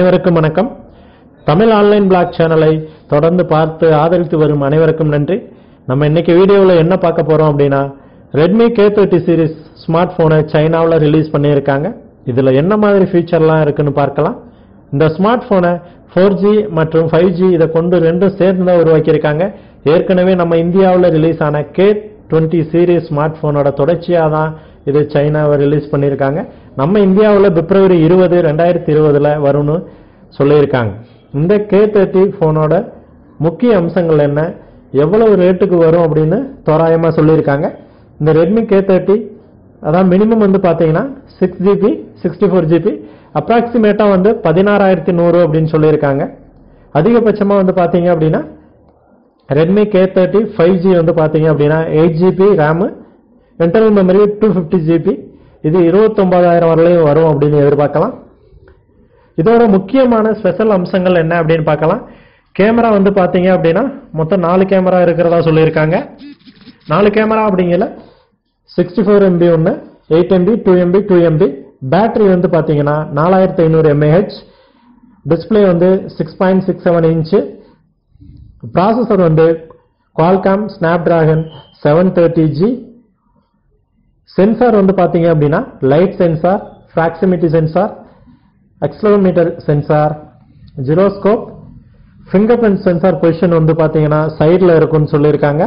அனைவருக்கும் வணக்கம் Tamil online black சேனலை தொடர்ந்து பார்த்து ஆதரித்து வரும் அனைவருக்கும் நன்றி நம்ம இன்னைக்கு வீடியோவில் என்ன பார்க்க போறோம் அப்படின்னா Redmi K thirty series smart போனை சைனாவில் ரிலீஸ் பண்ணியிருக்காங்க இதில் என்ன மாதிரி ஃபீச்சர்லாம் இருக்குன்னு பார்க்கலாம் இந்த ஸ்மார்ட் போனை ஃபோர் ஜி மற்றும் ஃபைவ் ஜி இதை கொண்டு ரெண்டும் சேர்ந்து தான் உருவாக்கியிருக்காங்க ஏற்கனவே நம்ம இந்தியாவில் ரிலீஸ் ஆன கே டுவெண்ட்டி சீரிஸ் ஸ்மார்ட் போனோட தொடர்ச்சியாக தான் இது சைனாவை ரிலீஸ் பண்ணியிருக்காங்க நம்ம இந்தியாவில் பிப்ரவரி இருபது ரெண்டாயிரத்தி இருபதுல வரும்னு சொல்லியிருக்காங்க இந்த கே தேர்ட்டி ஃபோனோட முக்கிய அம்சங்கள் என்ன எவ்வளவு ரேட்டுக்கு வரும் அப்படின்னு தோராயமாக சொல்லியிருக்காங்க இந்த ரெட்மி கே தேர்ட்டி அதான் மினிமம் வந்து பார்த்தீங்கன்னா six GB sixty four GB அப்ராக்சிமேட்டாக வந்து பதினாறாயிரத்தி நூறு அப்படின்னு சொல்லியிருக்காங்க அதிகபட்சமாக வந்து பார்த்தீங்க அப்படின்னா Redmi K thirty five G வந்து பார்த்தீங்க அப்படின்னா eight GB RAM internal memory two fifty GB இது இருபத்தொன்பதாயிரம் வரலையும் வரும் அப்படின்னு எதிர்பார்க்கலாம் இதோட முக்கியமான ஸ்பெஷல் அம்சங்கள் என்ன அப்படின்னு பார்க்கலாம் கேமரா வந்து பார்த்தீங்க அப்படின்னா மொத்தம் நாலு கேமரா இருக்கிறதா சொல்லியிருக்காங்க நாலு கேமரா அப்படிங்கல சிக்ஸ்டி ஃபோர் எம்பி ஒன்று eight MP two MP two MP battery வந்து பார்த்தீங்கன்னா நாலாயிரத்தி ஐநூறு எம்ஏஹெச் டிஸ்பிளே வந்து six point six seven inch processor வந்து Qualcomm Snapdragon seven thirty G sensor வந்து பார்த்தீங்க அப்படின்னா light sensor proximity sensor accelerometer sensor gyroscope fingerprint sensor position வந்து பார்த்தீங்கன்னா சைடில் இருக்கும்னு சொல்லியிருக்காங்க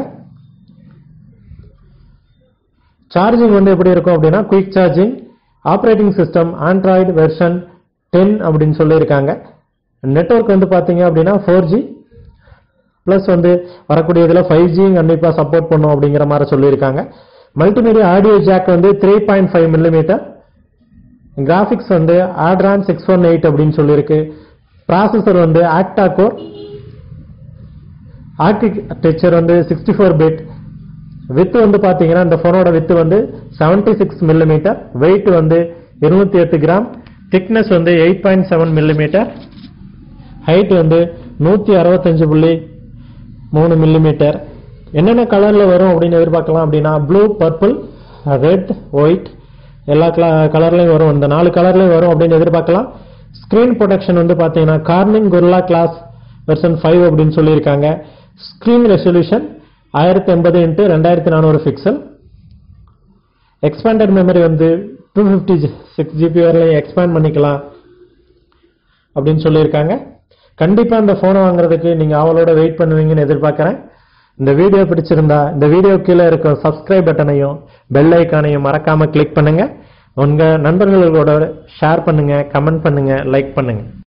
சார்ஜிங் வந்து எப்படி இருக்கும் அப்படின்னா quick charging operating system Android version ten அப்படின்னு சொல்லியிருக்காங்க நெட்ஒர்க் வந்து பார்த்தீங்க அப்படின்னா ஃபோர் ஜி ப்ளஸ் வந்து வரக்கூடிய இதில் ஃபைவ் ஜி கண்டிப்பாக சப்போர்ட் பண்ணும் அப்படிங்கிற மாதிரி சொல்லியிருக்காங்க மல்டிமீடியா ஆடியோ ஜாக் வந்து three point five millimetre graphics வந்து ஆட்ரான் சிக்ஸ் ஒன் எயிட் அப்படின்னு சொல்லியிருக்கு ப்ராசஸர் வந்து ஆக்டா கோர் ஆர்கிடெக்சர் வந்து சிக்ஸ்டி ஃபோர் பிட் வித்து வந்து பார்த்தீங்கன்னா இந்த ஃபோனோட வித்து வந்து செவன்டி சிக்ஸ் மில்லிமீட்டர் வெயிட் வந்து இருநூத்தி எட்டு கிராம் திக்னஸ் வந்து eight point seven millimetre height வந்து நூற்றி அறுபத்தஞ்சு புள்ளி மூணு மில்லிமீட்டர் என்னென்ன கலரில் வரும் அப்படின்னு எதிர்பார்க்கலாம் அப்படின்னா ப்ளூ பர்பிள் ரெட் ஒயிட் எல்லா கலர்லையும் வரும் இந்த நாலு கலர்லையும் வரும் அப்படின்னு எதிர்பார்க்கலாம் ஸ்க்ரீன் ப்ரொடெக்ஷன் வந்து பார்த்தீங்கன்னா Corning Gorilla glass version five அப்படின்னு சொல்லியிருக்காங்க ஸ்க்ரீன் ரெசல்யூஷன் ஆயிரத்தி எண்பது இன்ட்டு ரெண்டாயிரத்தி நானூறு பிக்சல் எக்ஸ்பேண்டட் மெமரி வந்து டூ ஃபிஃப்டி சிக்ஸ் ஜிபி வரையிலும் எக்ஸ்பேண்ட் பண்ணிக்கலாம் அப்படின்னு சொல்லியிருக்காங்க கண்டிப்பாக இந்த ஃபோனை வாங்குறதுக்கு நீங்கள் அவளோட வெயிட் பண்ணுவீங்கன்னு எதிர்பார்க்குறேன் இந்த வீடியோ பிடிச்சிருந்தா இந்த வீடியோ கீழே இருக்க சப்ஸ்கிரைப் பட்டனையும் பெல் ஐக்கானையும் மறக்காம கிளிக் பண்ணுங்க உங்க நண்பர்களோட ஷேர் பண்ணுங்க கமெண்ட் பண்ணுங்க லைக் பண்ணுங்க